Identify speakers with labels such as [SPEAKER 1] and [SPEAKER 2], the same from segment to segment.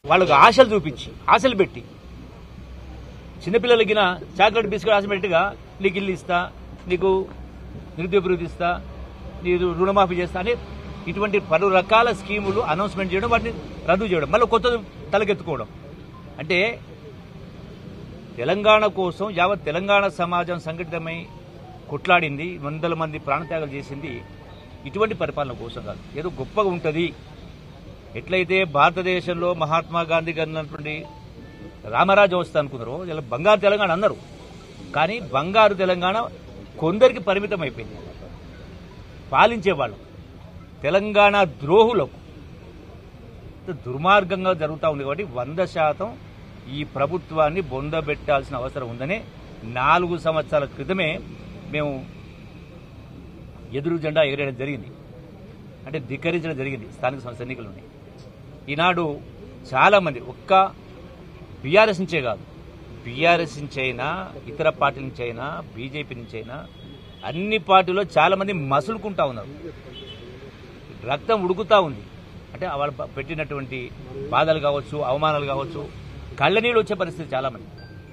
[SPEAKER 1] వాళ్ళకు ఆశలు చూపించి ఆశలు పెట్టి చిన్నపిల్లలకి చాక్లెట్ బిస్కెట్ ఆశ పెట్టిగా నీకు ఇల్లు ఇస్తా నీకు నిరుద్యోగ ఇస్తా నీకు రుణమాఫీ చేస్తా అని ఇటువంటి పలు రకాల స్కీములు అనౌన్స్మెంట్ చేయడం వాటిని రద్దు చేయడం మళ్ళీ కొత్తది తలకెత్తుకోవడం అంటే తెలంగాణ కోసం యావత్ తెలంగాణ సమాజం సంఘటితమై కొట్లాడింది వందల మంది ప్రాణత్యాగాలు చేసింది ఇటువంటి పరిపాలన కోసం కాదు ఏదో గొప్పగా ఉంటుంది ఎట్లయితే భారతదేశంలో మహాత్మా గాంధీ గారు అన్నటువంటి రామరాజు వ్యవస్థ అనుకున్నారో ఇలా బంగారు తెలంగాణ అన్నారు కానీ బంగారు తెలంగాణ కొందరికి పరిమితం అయిపోయింది పాలించేవాళ్ళు తెలంగాణ ద్రోహులకు ఇంత దుర్మార్గంగా జరుగుతూ ఉంది కాబట్టి వంద శాతం ఈ ప్రభుత్వాన్ని బొందబెట్టాల్సిన అవసరం ఉందని నాలుగు సంవత్సరాల క్రితమే మేము ఎదురు జెండా ఎగరేయడం జరిగింది అంటే ధిక్కరించడం జరిగింది స్థానిక సంస్థ ఎన్నికలని ఈనాడు చాలామంది ఒక్క బీఆర్ఎస్ నుంచే కాదు బీఆర్ఎస్ నుంచి అయినా ఇతర పార్టీల నుంచి అయినా బీజేపీ నుంచి అయినా అన్ని పార్టీలో చాలామంది మసులుకుంటా ఉన్నారు రక్తం ఉడుకుతా ఉంది అంటే వాళ్ళు ప- పెట్టినటువంటి బాధలు కావచ్చు అవమానాలు కావచ్చు కళ్ళ నీళ్ళు వచ్చే పరిస్థితి చాలామంది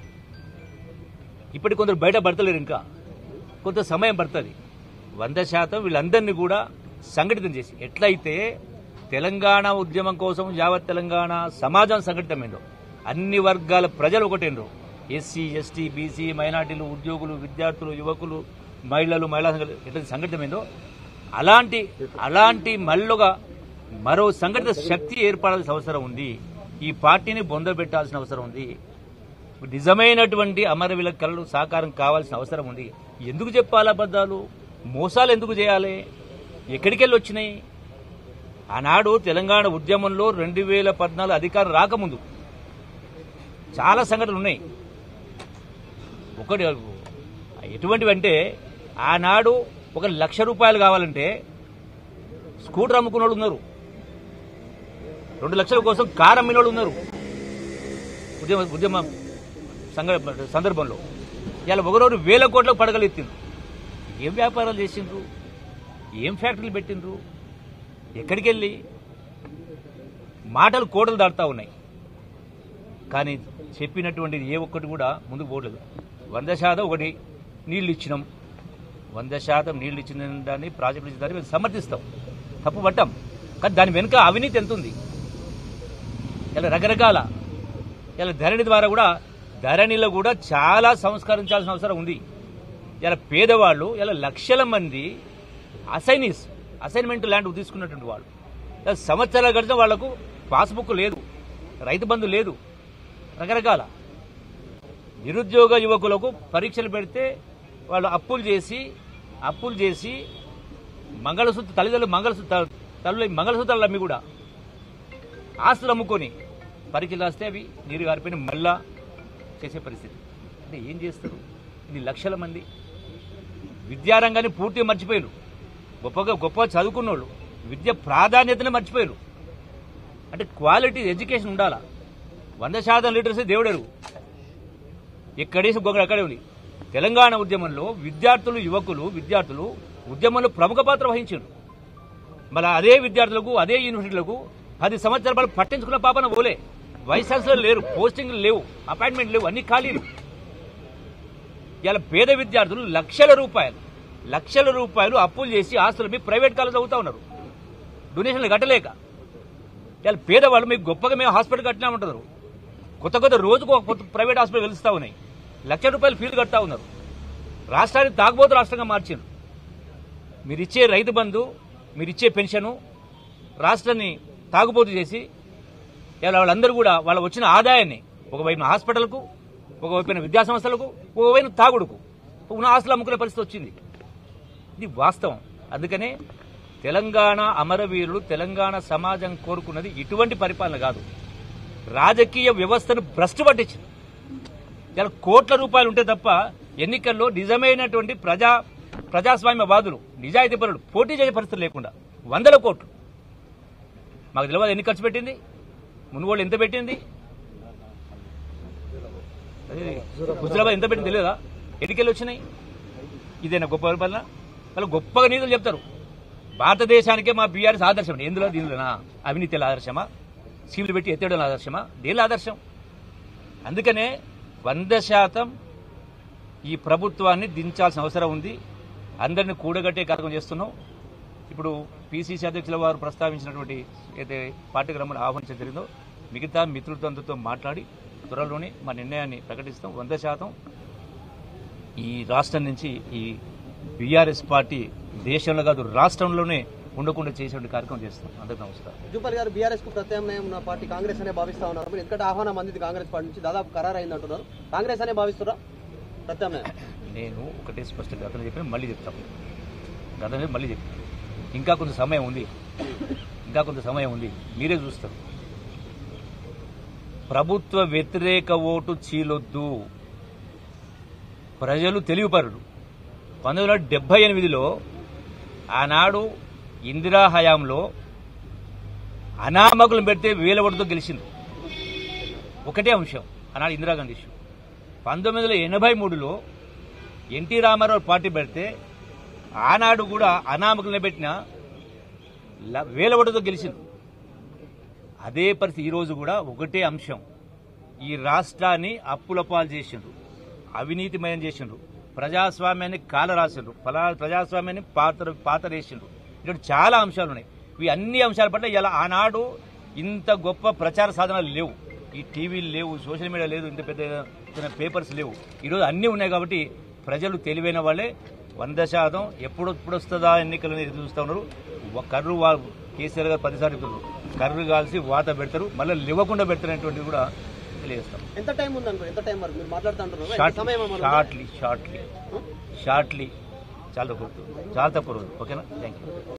[SPEAKER 1] ఇప్పటి కొందరు బయట పడతలేరు ఇంకా కొంత సమయం పడుతుంది వంద శాతం వీళ్ళందరినీ కూడా సంఘటితం చేసి ఎట్లయితే తెలంగాణ ఉద్యమం కోసం యావత్ తెలంగాణ సమాజం సంఘటితమైందో అన్ని వర్గాల ప్రజలు ఒకటేండ్రు ఎస్సీ ఎస్టీ బీసీ మైనార్టీలు ఉద్యోగులు విద్యార్థులు యువకులు మహిళలు మహిళా సంఘాలు ఎట్లయితే సంఘటితమైందో అలాంటి అలాంటి మళ్ళుగా మరో సంఘటిత శక్తి ఏర్పడాల్సిన అవసరం ఉంది ఈ పార్టీని బొందబెట్టాల్సిన అవసరం ఉంది నిజమైనటువంటి అమరవీల కళలు సాకారం కావాల్సిన అవసరం ఉంది ఎందుకు చెప్పాలి అబద్ధాలు మోసాలు ఎందుకు చేయాలి ఎక్కడికి వెళ్ళి వచ్చినాయి ఆనాడు తెలంగాణ ఉద్యమంలో రెండు వేల పద్నాలుగు అధికారం రాకముందు చాలా సంఘటనలు ఉన్నాయి ఒకటి ఎటువంటివి అంటే ఆనాడు ఒక లక్ష రూపాయలు కావాలంటే స్కూటర్ అమ్ముకున్న వాళ్ళు ఉన్నారు రెండు లక్షల కోసం కారు అమ్మిన వాళ్ళు ఉన్నారు ఉద్యమ ఉద్యమ సంఘ సందర్భంలో ఇలా ఒకరోజు వేల కోట్లకు పడగలెత్తిండ్రు ఏం వ్యాపారాలు చేసిండ్రు ఏం ఫ్యాక్టరీలు పెట్టిండ్రు ఎక్కడికి వెళ్ళి మాటలు కోటలు దాటుతా ఉన్నాయి కానీ చెప్పినటువంటిది ఏ ఒక్కటి కూడా ముందుకు పోలేదు వంద శాతం ఒకటి నీళ్లు ఇచ్చినాం వంద శాతం నీళ్లు ఇచ్చిన దాన్ని ప్రాజెక్టులు ఇచ్చిన దాన్ని మేము సమర్థిస్తాం తప్పు పట్టాం కానీ దాని వెనుక అవినీతి ఎంత ఉంది ఇలా రకరకాల ఇలా ధరణి ద్వారా కూడా ధరణిలో కూడా చాలా సంస్కరించాల్సిన అవసరం ఉంది ఇలా పేదవాళ్ళు ఇలా లక్షల మంది అసైనీస్ అసైన్మెంట్ ల్యాండ్ తీసుకున్నటువంటి వాళ్ళు ఇలా సంవత్సరాలు గడిచిన వాళ్లకు పాస్బుక్ లేదు రైతు బంధు లేదు రకరకాల నిరుద్యోగ యువకులకు పరీక్షలు పెడితే వాళ్ళు అప్పులు చేసి అప్పులు చేసి మంగళసూత్ర తల్లిదండ్రులు మంగళసూత్ర తల్లి మంగళసూత్రాలు అమ్మి కూడా ఆస్తులు అమ్ముకొని పరీక్షలు రాస్తే అవి నీరు గారిపోయిన మళ్ళా చేసే పరిస్థితి అంటే ఏం చేస్తారు ఇన్ని లక్షల మంది విద్యారంగాన్ని పూర్తిగా మర్చిపోయారు గొప్పగా గొప్పగా చదువుకున్నోళ్ళు విద్య ప్రాధాన్యతనే మర్చిపోయారు అంటే క్వాలిటీ ఎడ్యుకేషన్ ఉండాలా వంద శాతం లీటర్స్ దేవుడెరుగు ఎక్కడేసి గొంగడు అక్కడే ఉంది తెలంగాణ ఉద్యమంలో విద్యార్థులు యువకులు విద్యార్థులు ఉద్యమంలో ప్రముఖ పాత్ర వహించారు మరి అదే విద్యార్థులకు అదే యూనివర్సిటీలకు పది సంవత్సరాల పాటు పట్టించుకున్న పాపన పోలే వైస్ ఛాన్సలర్ లేరు పోస్టింగ్లు లేవు అపాయింట్మెంట్ లేవు అన్ని ఖాళీలు ఇలా పేద విద్యార్థులు లక్షల రూపాయలు లక్షల రూపాయలు అప్పులు చేసి ఆస్తులు మీ ప్రైవేట్ కాలేజ్ అవుతా ఉన్నారు డొనేషన్లు కట్టలేక ఇలా పేదవాళ్ళు మీకు గొప్పగా మేము హాస్పిటల్ కట్టినామంటున్నారు కొత్త కొత్త రోజుకు ఒక కొత్త ప్రైవేట్ హాస్పిటల్ వెలుస్తూ ఉన్నాయి లక్ష రూపాయలు ఫీజు కడతా ఉన్నారు రాష్ట్రాన్ని తాగుబోతు రాష్ట్రంగా మార్చారు మీరిచ్చే రైతు బంధు మీరిచ్చే పెన్షను రాష్ట్రాన్ని తాగుబోతు చేసి ఇలా వాళ్ళందరూ కూడా వాళ్ళ వచ్చిన ఆదాయాన్ని ఒకవైపు హాస్పిటల్కు ఒకవైపు విద్యా సంస్థలకు ఒకవైపు తాగుడుకు ఉన్న ఆస్తులు అమ్ముకునే పరిస్థితి వచ్చింది ఇది వాస్తవం అందుకనే తెలంగాణ అమరవీరులు తెలంగాణ సమాజం కోరుకున్నది ఇటువంటి పరిపాలన కాదు రాజకీయ వ్యవస్థను భ్రష్టు పట్టించింది ఇలా కోట్ల రూపాయలు ఉంటే తప్ప ఎన్నికల్లో నిజమైనటువంటి ప్రజా ప్రజాస్వామ్యవాదులు నిజాయితీ పరులు పోటీ చేసే పరిస్థితి లేకుండా వందల కోట్లు మాకు తెలియదు ఎన్ని ఖర్చు పెట్టింది మునుగోళ్ళు ఎంత పెట్టింది అదే హుజరాబాద్ ఎంత పెట్టింది తెలియదా ఎన్నికలు వచ్చినాయి ఇదేనా గొప్ప పరిపాలన వాళ్ళు గొప్పగా నీతులు చెప్తారు భారతదేశానికే మా బీఆర్ఎస్ ఆదర్శం ఎందులో దీనిలోనా అవినీతిలో ఆదర్శమా సీలు పెట్టి ఎత్తేయడం ఆదర్శమా దేని ఆదర్శం అందుకనే వంద శాతం ఈ ప్రభుత్వాన్ని దించాల్సిన అవసరం ఉంది అందరిని కూడగట్టే కార్యక్రమం చేస్తున్నాం ఇప్పుడు పిసిసి అధ్యక్షుల వారు ప్రస్తావించినటువంటి అయితే పార్టీ క్రమంలో ఆహ్వానించడం జరిగిందో మిగతా మిత్రులతో మాట్లాడి త్వరలోనే మా నిర్ణయాన్ని ప్రకటిస్తాం వంద శాతం ఈ రాష్ట్రం నుంచి ఈ బీఆర్ఎస్ పార్టీ దేశంలో కాదు రాష్ట్రంలోనే ఉండకుండా చేసే కార్యక్రమం చేస్తాం అందరికీ నమస్కారం
[SPEAKER 2] జూపల్ గారు బీఆర్ఎస్ కు ప్రత్యామ్నాయం ఉన్న పార్టీ కాంగ్రెస్ అనే భావిస్తా ఉన్నారు మీరు ఎందుకంటే ఆహ్వానం అందింది కాంగ్రెస్ పార్టీ నుంచి దాదాపు ఖరారు అయింది అంటున్నారు కాంగ్రెస్ అనే భావిస్తున్నా ప్రత్యామ్నాయం
[SPEAKER 1] నేను ఒకటే స్పష్టంగా గతంలో చెప్పిన మళ్ళీ చెప్తాను గతంలో మళ్ళీ చెప్తాను ఇంకా కొంత సమయం ఉంది ఇంకా కొంత సమయం ఉంది మీరే చూస్తారు ప్రభుత్వ వ్యతిరేక ఓటు చీలొద్దు ప్రజలు తెలివిపరుడు పంతొమ్మిది వందల డెబ్బై ఎనిమిదిలో ఆనాడు ఇందిరా హయాంలో అనామకులను పెడితే వేల ఓటుతో గెలిచింది ఒకటే అంశం ఆనాడు ఇందిరాగాంధీ ఇష్యూ పంతొమ్మిది వందల ఎనభై మూడులో ఎన్టీ రామారావు పార్టీ పెడితే ఆనాడు కూడా అనామకులను పెట్టిన ల- వేల ఓటుతో గెలిచింది అదే పరిస్థితి ఈరోజు కూడా ఒకటే అంశం ఈ రాష్ట్రాన్ని అప్పుల పాలు చేసిండ్రు అవినీతిమయం చేసిండ్రు ప్రజాస్వామ్యాన్ని కాలరాసిండ్రు ఫలా- ప్రజాస్వామ్యాన్ని పాత పాతరేసిండ్రు ఇటువంటి చాలా అంశాలు ఉన్నాయి ఈ అన్ని అంశాల పట్ల ఇలా ఆనాడు ఇంత గొప్ప ప్రచార సాధనాలు లేవు ఈ టీవీలు లేవు సోషల్ మీడియా లేదు ఇంత పెద్ద ఎత్తున పేపర్స్ లేవు ఈరోజు అన్నీ ఉన్నాయి కాబట్టి ప్రజలు తెలివైన వాళ్ళే వంద శాతం ఎప్పుడు ఎప్పుడు వస్తుందా ఎన్నికలను ఎదురు చూస్తూ ఉన్నారు ఒక కర్రు వా కేసీఆర్ గారు పదిసార్లు చెప్తున్నారు కర్రు కాల్సి వాత పెడతారు మళ్ళీ లేవకుండా పెడతారనేటువంటిది కూడా తెలియజేస్తాం
[SPEAKER 2] ఎంత టైం ఉంది అనుకో ఎంత టైం వరకు మీరు మాట్లాడుతూ అంటున్నారు ఎంత
[SPEAKER 1] షార్ట్లీ
[SPEAKER 2] సమయం ఏమన్నా ఉందా?
[SPEAKER 1] షార్ట్లీ షార్ట్లీ షార్ట్లీ చాలా తక్కువ రోజు చాలా తక్కువ రోజు ఓకేనా థ్యాంక్ యూ